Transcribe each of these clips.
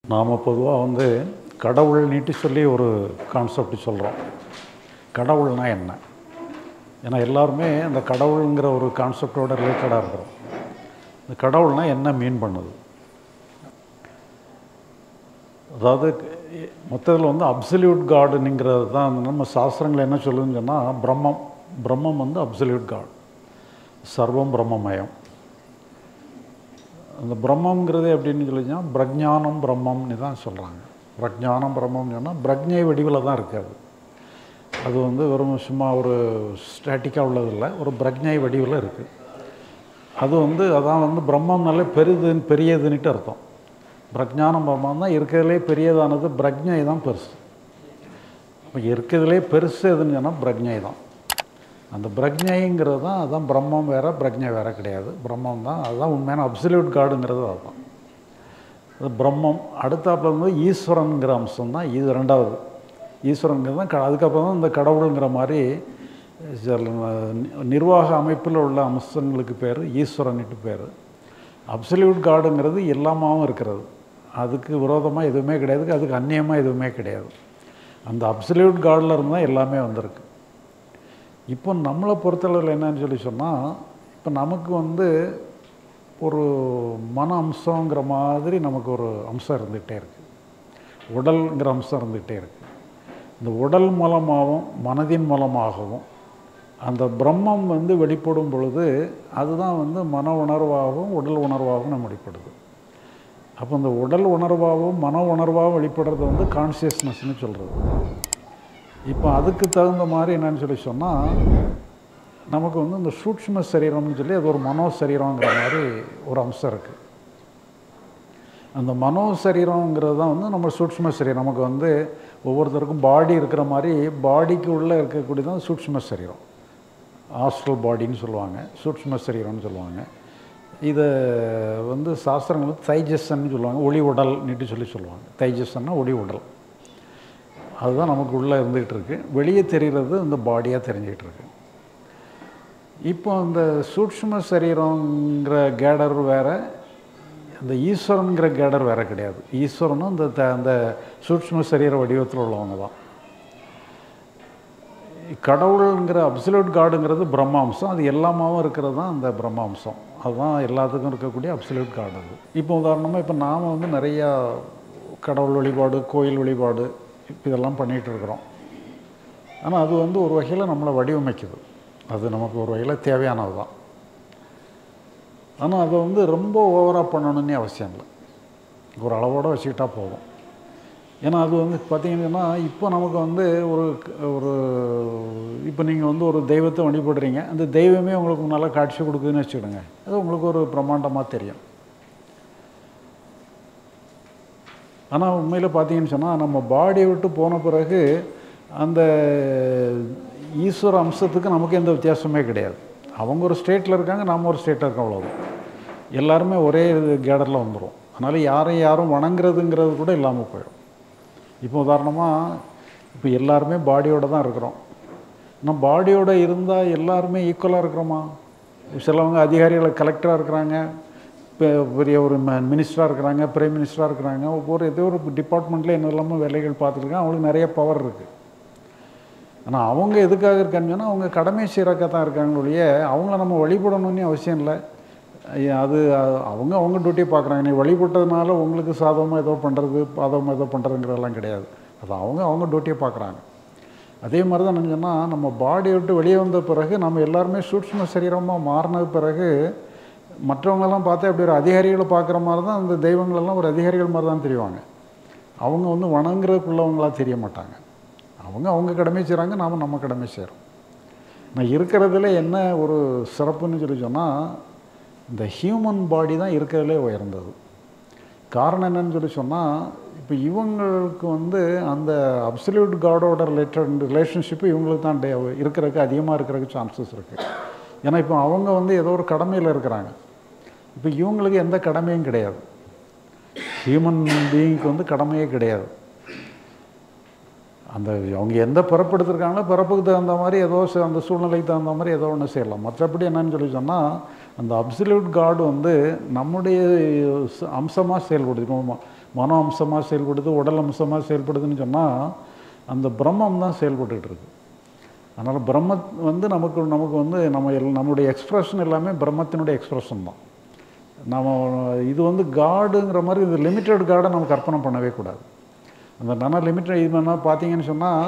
நாம் பொதுவாக வந்து கடவுள் நீட்டி சொல்லி ஒரு கான்செப்ட் சொல்கிறோம் கடவுள்னா என்ன ஏன்னா எல்லாருமே அந்த கடவுளுங்கிற ஒரு கான்செப்டோட ரிலேட்டடாக இருக்கிறோம் இந்த கடவுள்னா என்ன மீன் பண்ணுது அதாவது மொத்தத்தில் வந்து அப்சல்யூட் காடுங்கிறது தான் நம்ம சாஸ்திரங்கள் என்ன சொல்லுதுன்னு சொன்னால் பிரம்மம் பிரம்மம் வந்து அப்சல்யூட் காட் சர்வம் பிரம்மமயம் அந்த பிரம்மங்கிறது எப்படின்னு சொல்லிச்சுன்னா பிரஜானம் பிரம்மம்னு தான் சொல்கிறாங்க பிரஜானம் பிரம்மம்னு சொன்னால் பிரஜை வடிவில் தான் இருக்காது அது வந்து வெறும் சும்மா ஒரு ஸ்டாட்டிக்காக உள்ளதில்லை ஒரு பிரஜை வடிவில் இருக்குது அது வந்து அதான் வந்து பிரம்மம்னாலே பெரிதுன்னு பெரியதுன்னுட்டு அர்த்தம் பிரஜானம் பிரம்மம் தான் இருக்கிறதுலே பெரியதானது பிரஜை தான் பெருசு இப்போ இருக்கிறதுலே பெருசு எதுன்னு சொன்னால் பிரஜை தான் அந்த பிரஜைங்கிறது தான் அதுதான் பிரம்மம் வேறு பிரஜை வேறு கிடையாது பிரம்மம் தான் அதுதான் உண்மையான அப்சல்யூட் காடுங்கிறது அதுதான் அது பிரம்மம் அடுத்தாப்புல வந்து ஈஸ்வரனுங்கிற அம்சம் தான் இது ரெண்டாவது ஈஸ்வரனுங்கிறது தான் க அதுக்கப்புறம் தான் இந்த கடவுளுங்கிற மாதிரி நிர்வாக அமைப்பில் உள்ள அம்சங்களுக்கு பேர் ஈஸ்வரன்ட்டு பேர் அப்சல்யூட் காடுங்கிறது எல்லாமாவும் இருக்கிறது அதுக்கு விரோதமாக எதுவுமே கிடையாது அதுக்கு அந்நியமாக எதுவுமே கிடையாது அந்த அப்சல்யூட் காடில் இருந்தால் எல்லாமே வந்திருக்கு இப்போ நம்மளை பொறுத்தளவில் என்னன்னு சொல்லி சொன்னால் இப்போ நமக்கு வந்து ஒரு மன அம்சங்கிற மாதிரி நமக்கு ஒரு அம்சம் இருந்துகிட்டே இருக்குது உடல்ங்கிற அம்சம் இருந்துகிட்டே இருக்குது இந்த உடல் மூலமாகவும் மனதின் மூலமாகவும் அந்த பிரம்மம் வந்து வெளிப்படும் பொழுது அதுதான் வந்து மன உணர்வாகவும் உடல் உணர்வாகவும் நம்ம வெளிப்படுது அப்போ இந்த உடல் உணர்வாகவும் மன உணர்வாகவும் வெளிப்படுறது வந்து கான்சியஸ்னஸ்னு சொல்கிறது இப்போ அதுக்கு தகுந்த மாதிரி என்னன்னு சொல்லி சொன்னால் நமக்கு வந்து இந்த சூட்ச்ம சரீரம்னு சொல்லி அது ஒரு மனோ சரீரங்கிற மாதிரி ஒரு அம்சம் இருக்குது அந்த மனோ சரீரங்கிறது தான் வந்து நம்ம சூட்ச்ம சரீரம் நமக்கு வந்து ஒவ்வொருத்தருக்கும் பாடி இருக்கிற மாதிரி பாடிக்கு உள்ளே இருக்கக்கூடியதான் சூட்ச்ம சரீரம் ஆஸ்ட்ரல் பாடின்னு சொல்லுவாங்க சூட்ச்ம சரீரம்னு சொல்லுவாங்க இதை வந்து சாஸ்திரங்கள் வந்து தைஜஸ்ன்னு சொல்லுவாங்க ஒளி உடல் நீட்டு சொல்லி சொல்லுவாங்க தைஜஸ்ன்னா ஒளி உடல் அதுதான் நமக்கு உள்ளே இருந்துகிட்டு இருக்கு வெளியே தெரிகிறது இந்த பாடியாக தெரிஞ்சிகிட்டு இருக்கு இப்போ இந்த சூட்ச்ம சரீரங்கிற கேடர் வேறு அந்த ஈஸ்வரனுங்கிற கேடர் வேறு கிடையாது ஈஸ்வரனும் இந்த த அந்த சூட்ச்ம சரீர வடிவத்தில் உள்ளவங்க தான் கடவுளுங்கிற அப்சல்யூட் காடுங்கிறது பிரம்மாம்சம் அது எல்லாமாவும் இருக்கிறது தான் அந்த பிரம்மாம்சம் அதுதான் எல்லாத்துக்கும் இருக்கக்கூடிய அப்சல்யூட் காடு அது இப்போ உதாரணமாக இப்போ நாம் வந்து நிறையா கடவுள் வழிபாடு கோயில் வழிபாடு இப்போ இதெல்லாம் பண்ணிகிட்டு இருக்கிறோம் ஆனால் அது வந்து ஒரு வகையில் நம்மளை வடிவமைக்குது அது நமக்கு ஒரு வகையில் தேவையானது தான் ஆனால் அதை வந்து ரொம்ப ஓவராக பண்ணணுன்னே அவசியம் இல்லை ஒரு அளவோடு வச்சுக்கிட்டா போதும் ஏன்னா அது வந்து பார்த்திங்கன்னா இப்போ நமக்கு வந்து ஒரு ஒரு இப்போ நீங்கள் வந்து ஒரு தெய்வத்தை வழிபடுறீங்க அந்த தெய்வமே உங்களுக்கு முன்னால் காட்சி கொடுக்குதுன்னு வச்சுக்கிடுங்க அது உங்களுக்கு ஒரு பிரம்மாண்டமாக தெரியும் ஆனால் உண்மையில் பார்த்தீங்கன்னு சொன்னால் நம்ம பாடியை விட்டு போன பிறகு அந்த ஈஸ்வர அம்சத்துக்கு நமக்கு எந்த வித்தியாசமே கிடையாது அவங்க ஒரு ஸ்டேட்டில் இருக்காங்க நாம் ஒரு ஸ்டேட்டில் இருக்கோம் அவ்வளோதான் எல்லாருமே ஒரே கேடரில் வந்துடும் அதனால் யாரையும் யாரும் வணங்குறதுங்கிறது கூட இல்லாமல் போயிடும் இப்போ உதாரணமாக இப்போ எல்லாருமே பாடியோடு தான் இருக்கிறோம் ஆனால் பாடியோடு இருந்தால் எல்லாருமே ஈக்குவலாக இருக்கிறோமா சிலவங்க அதிகாரிகளை கலெக்டராக இருக்கிறாங்க பெரிய ஒரு மினிஸ்டராக இருக்கிறாங்க பிரைம் மினிஸ்டராக இருக்கிறாங்க ஒவ்வொரு ஏதோ ஒரு டிபார்ட்மெண்ட்டில் என்ன இல்லாமல் வேலைகள் பார்த்துருக்காங்க அவங்களுக்கு நிறைய பவர் இருக்குது ஆனால் அவங்க எதுக்காக இருக்கான்னு சொன்னால் அவங்க கடமை சீராக்க தான் இருக்காங்க ஒழிய அவங்கள நம்ம வழிபடணும்னு அவசியம் இல்லை அது அவங்க அவங்க டியூட்டியை பார்க்குறாங்க நீ வழிபட்டதுனால உங்களுக்கு சாதகமாக ஏதோ பண்ணுறது பாதகமாக ஏதோ பண்ணுறதுங்கிறதெல்லாம் கிடையாது அது அவங்க அவங்க டியூட்டியை பார்க்குறாங்க அதே மாதிரி தான் என்ன சொன்னால் நம்ம பாடியை விட்டு வெளியே வந்த பிறகு நம்ம எல்லாருமே சூட்ச்ம சரீரமாக மாறினது பிறகு மற்றவங்களெல்லாம் பார்த்து அப்படி ஒரு அதிகாரிகளை பார்க்குற மாதிரி தான் அந்த தெய்வங்களெல்லாம் ஒரு அதிகாரிகள் மாதிரி தான் தெரிவாங்க அவங்க வந்து வணங்குறதுக்குள்ளவங்களாக தெரிய மாட்டாங்க அவங்க அவங்க கடமை செய்கிறாங்க நாம் நம்ம கடமை செய்கிறோம் நான் இருக்கிறதுல என்ன ஒரு சிறப்புன்னு சொல்லி சொன்னால் இந்த ஹியூமன் பாடி தான் இருக்கிறதுலே உயர்ந்தது காரணம் என்னன்னு சொல்லி சொன்னால் இப்போ இவங்களுக்கு வந்து அந்த அப்சல்யூட் காடோட ரிலேட்டட் ரிலேஷன்ஷிப்பு இவங்களுக்கு தான் இருக்கிறதுக்கு அதிகமாக இருக்கிறதுக்கு சான்சஸ் இருக்குது ஏன்னா இப்போ அவங்க வந்து ஏதோ ஒரு கடமையில் இருக்கிறாங்க இப்போ இவங்களுக்கு எந்த கடமையும் கிடையாது ஹியூமன் பீயிங்க்கு வந்து கடமையே கிடையாது அந்த அவங்க எந்த பிறப்பு எடுத்திருக்காங்களோ பிறப்புக்கு தகுந்த மாதிரி ஏதோ அந்த சூழ்நிலைக்கு தகுந்த மாதிரி ஏதோ ஒன்று செய்யலாம் மற்றபடி என்னன்னு சொல்லி சொன்னால் அந்த அப்சல்யூட் காடு வந்து நம்முடைய அம்சமாக செயல்படுது இப்போ மனோ அம்சமாக செயல்படுது உடல் அம்சமாக செயல்படுதுன்னு சொன்னால் அந்த பிரம்மம் தான் செயல்பட்டுக்கிட்டு இருக்கு அதனால் பிரம்ம வந்து நமக்கு நமக்கு வந்து நம்ம எல் நம்முடைய எக்ஸ்ப்ரெஷன் எல்லாமே பிரம்மத்தினுடைய எக்ஸ்ப்ரெஷன் தான் நம்ம இது வந்து காடுங்கிற மாதிரி இது லிமிட்டட் காடை நம்ம கற்பனை பண்ணவே கூடாது அந்த நான் லிமிட்டட் இது என்ன பார்த்தீங்கன்னு சொன்னால்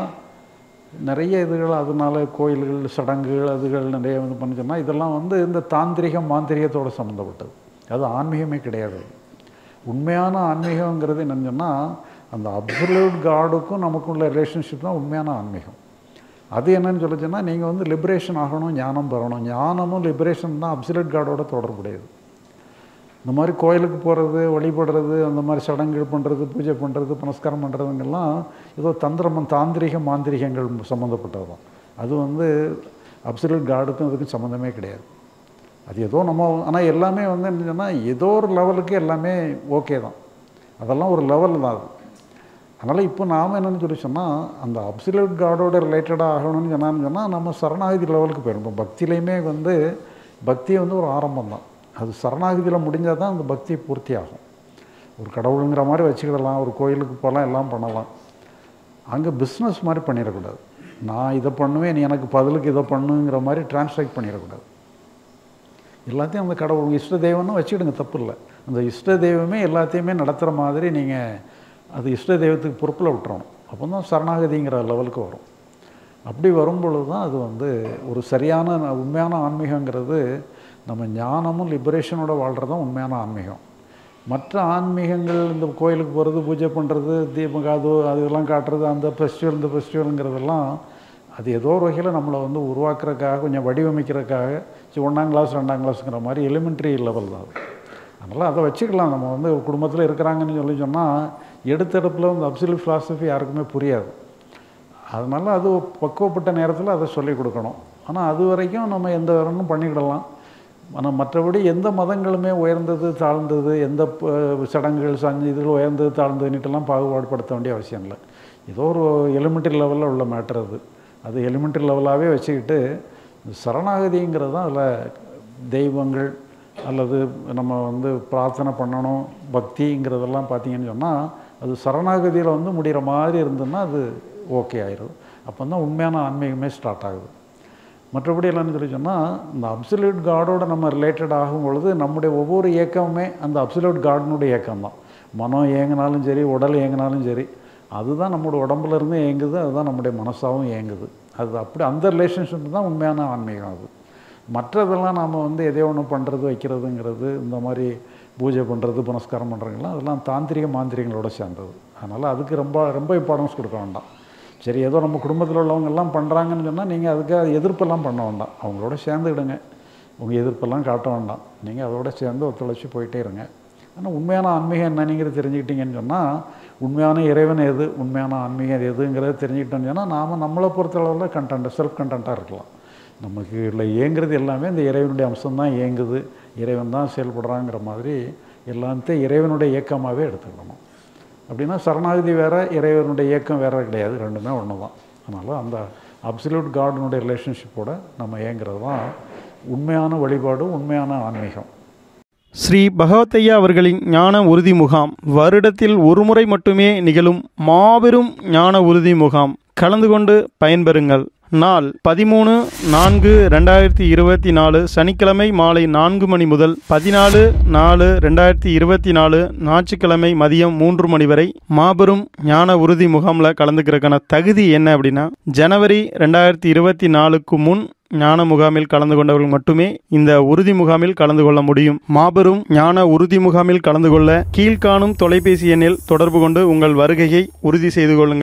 நிறைய இதுகள் அதனால கோயில்கள் சடங்குகள் அதுகள் நிறைய வந்து பண்ணி சொன்னால் இதெல்லாம் வந்து இந்த தாந்திரிக மாந்திரிகத்தோடு சம்மந்தப்பட்டது அது ஆன்மீகமே கிடையாது உண்மையான ஆன்மீகங்கிறது என்னன்னு சொன்னால் அந்த அப்சல்யூட் காடுக்கும் நமக்குள்ள ரிலேஷன்ஷிப் தான் உண்மையான ஆன்மீகம் அது என்னன்னு சொல்லி சொன்னால் நீங்கள் வந்து லிபரேஷன் ஆகணும் ஞானம் பெறணும் ஞானமும் லிபரேஷன் தான் அப்சல்யூட் காடோட தொடர்புடையது இந்த மாதிரி கோயிலுக்கு போகிறது வழிபடுறது அந்த மாதிரி சடங்குகள் பண்ணுறது பூஜை பண்ணுறது புனஸ்காரம் பண்ணுறதுங்கெல்லாம் ஏதோ தந்திரம் தாந்திரிக மாந்திரிகங்கள் சம்மந்தப்பட்டது தான் அது வந்து அப்சல்யூட் காடுக்கும் அதுக்கும் சம்மந்தமே கிடையாது அது ஏதோ நம்ம ஆனால் எல்லாமே வந்து என்ன சொன்னால் ஏதோ ஒரு லெவலுக்கு எல்லாமே ஓகே தான் அதெல்லாம் ஒரு லெவல் தான் அது அதனால் இப்போ நாம் என்னென்னு சொல்லி சொன்னால் அந்த அப்சல்யூட் காடோட ரிலேட்டடாக ஆகணும்னு சொன்னான்னு சொன்னால் நம்ம சரணாகதி லெவலுக்கு போயிடும் இப்போ பக்தியிலையுமே வந்து பக்தி வந்து ஒரு ஆரம்பம் தான் அது சரணாகதியில் முடிஞ்சால் தான் அந்த பக்தி பூர்த்தி ஆகும் ஒரு கடவுளுங்கிற மாதிரி வச்சுக்கிடலாம் ஒரு கோயிலுக்கு போகலாம் எல்லாம் பண்ணலாம் அங்கே பிஸ்னஸ் மாதிரி பண்ணிடக்கூடாது நான் இதை பண்ணுவேன் நீ எனக்கு பதிலுக்கு இதை பண்ணுங்கிற மாதிரி டிரான்ஸ்லேட் பண்ணிடக்கூடாது எல்லாத்தையும் அந்த கடவுள் இஷ்ட தெய்வம்னு வச்சுக்கிடுங்க தப்பு இல்லை அந்த இஷ்ட தெய்வமே எல்லாத்தையுமே நடத்துகிற மாதிரி நீங்கள் அது இஷ்ட தெய்வத்துக்கு பொறுப்பில் விட்டுறணும் அப்போ தான் சரணாகதிங்கிற லெவலுக்கு வரும் அப்படி வரும்பொழுது தான் அது வந்து ஒரு சரியான உண்மையான ஆன்மீகங்கிறது நம்ம ஞானமும் லிபரேஷனோட வாழ்கிறது தான் உண்மையான ஆன்மீகம் மற்ற ஆன்மீகங்கள் இந்த கோயிலுக்கு போகிறது பூஜை பண்ணுறது தீபம் அது அதெல்லாம் காட்டுறது அந்த ஃபெஸ்டிவல் இந்த ஃபெஸ்டிவலுங்கிறதெல்லாம் அது ஏதோ ஒரு வகையில் நம்மளை வந்து உருவாக்குறதுக்காக கொஞ்சம் வடிவமைக்கிறதுக்காக சரி ஒன்றாம் கிளாஸ் ரெண்டாம் கிளாஸுங்கிற மாதிரி எலிமெண்ட்ரி லெவல் தான் அது அதனால் அதை வச்சுக்கலாம் நம்ம வந்து ஒரு குடும்பத்தில் இருக்கிறாங்கன்னு சொல்லி சொன்னால் எடுத்தெடுப்பில் வந்து அப்சல்யூட் ஃபிலாசபி யாருக்குமே புரியாது அதனால் அது பக்குவப்பட்ட நேரத்தில் அதை சொல்லிக் கொடுக்கணும் ஆனால் அது வரைக்கும் நம்ம எந்த வேறனும் பண்ணிக்கிடலாம் ஆனால் மற்றபடி எந்த மதங்களுமே உயர்ந்தது தாழ்ந்தது எந்த சடங்குகள் சஞ்சு இதில் உயர்ந்தது தாழ்ந்ததுன்னுட்டுலாம் பாகுபாடுபடுத்த வேண்டிய அவசியம் இல்லை ஏதோ ஒரு எலிமெண்ட்ரி லெவலில் உள்ள மேட்டர் அது அது எலிமெண்ட்ரி லெவலாகவே வச்சுக்கிட்டு சரணாகதிங்கிறது தான் அதில் தெய்வங்கள் அல்லது நம்ம வந்து பிரார்த்தனை பண்ணணும் பக்திங்கிறதெல்லாம் பார்த்தீங்கன்னு சொன்னால் அது சரணாகதியில் வந்து முடிகிற மாதிரி இருந்ததுன்னா அது ஓகே ஆயிரும் அப்போ தான் உண்மையான ஆன்மீகமே ஸ்டார்ட் ஆகுது மற்றபடி என்னன்னு சொல்லி சொன்னால் இந்த அப்சல்யூட் காடோட நம்ம ரிலேட்டட் ஆகும் பொழுது நம்முடைய ஒவ்வொரு இயக்கமுமே அந்த அப்சல்யூட் காடினுடைய இயக்கம் தான் மனம் ஏங்கினாலும் சரி உடல் ஏங்கினாலும் சரி அதுதான் நம்மளோட உடம்புல இருந்து இயங்குது அதுதான் நம்முடைய மனசாகவும் இயங்குது அது அப்படி அந்த ரிலேஷன்ஷிப் தான் உண்மையான ஆன்மீகம் அது மற்றதெல்லாம் நாம் வந்து எதையோ ஒன்று பண்ணுறது வைக்கிறதுங்கிறது இந்த மாதிரி பூஜை பண்ணுறது புனஸ்காரம் பண்ணுறதுங்கெல்லாம் அதெல்லாம் தாந்திரிக மாந்திரிகளோட சேர்ந்தது அதனால் அதுக்கு ரொம்ப ரொம்ப இம்பார்ட்டன்ஸ் கொடுக்க வேண்டாம் சரி ஏதோ நம்ம குடும்பத்தில் உள்ளவங்க எல்லாம் பண்ணுறாங்கன்னு சொன்னால் நீங்கள் அதுக்கு எதிர்ப்பெல்லாம் பண்ண வேண்டாம் அவங்களோட சேர்ந்துக்கிடுங்க உங்கள் எதிர்ப்பெல்லாம் காட்ட வேண்டாம் நீங்கள் அதோட சேர்ந்து ஒத்துழைச்சி போயிட்டே இருங்க ஆனால் உண்மையான ஆன்மீகம் என்னங்கிறது தெரிஞ்சுக்கிட்டீங்கன்னு சொன்னால் உண்மையான இறைவன் எது உண்மையான ஆன்மீகம் எதுங்கிறத தெரிஞ்சுக்கிட்டோம்னு சொன்னால் நாம் நம்மளை பொறுத்தளவில் கண்டென்ட் செல்ஃப் கண்டென்ட்டாக இருக்கலாம் நமக்கு இல்லை இயங்குறது எல்லாமே இந்த இறைவனுடைய அம்சம் தான் இயங்குது இறைவன் தான் செயல்படுறாங்கிற மாதிரி எல்லாத்தையும் இறைவனுடைய இயக்கமாகவே எடுத்துக்கணும் அப்படின்னா சரணாகதி வேறு இறைவனுடைய இயக்கம் வேறு கிடையாது ரெண்டுமே ஒன்று தான் அதனால் அந்த அப்சல்யூட் கார்டனுடைய ரிலேஷன்ஷிப்போட நம்ம இயங்குறது தான் உண்மையான வழிபாடு உண்மையான ஆன்மீகம் ஸ்ரீ பகவத்தையா அவர்களின் ஞான உறுதி முகாம் வருடத்தில் ஒருமுறை மட்டுமே நிகழும் மாபெரும் ஞான உறுதி முகாம் கலந்து கொண்டு பயன்பெறுங்கள் நாள் பதிமூணு நான்கு ரெண்டாயிரத்தி இருபத்தி நாலு சனிக்கிழமை மாலை நான்கு மணி முதல் பதினாலு நாலு ரெண்டாயிரத்தி இருபத்தி நாலு ஞாயிற்றுக்கிழமை மதியம் மூன்று மணி வரை மாபெரும் ஞான உறுதி முகாமில் கலந்துக்கிறதுக்கான தகுதி என்ன அப்படின்னா ஜனவரி ரெண்டாயிரத்தி இருபத்தி நாலுக்கு முன் ஞான முகாமில் கலந்து கொண்டவர்கள் மட்டுமே இந்த உறுதி முகாமில் கலந்து கொள்ள முடியும் மாபெரும் ஞான உறுதி முகாமில் கலந்து கொள்ள கீழ்காணும் தொலைபேசி எண்ணில் தொடர்பு கொண்டு உங்கள் வருகையை உறுதி செய்து கொள்ளுங்கள்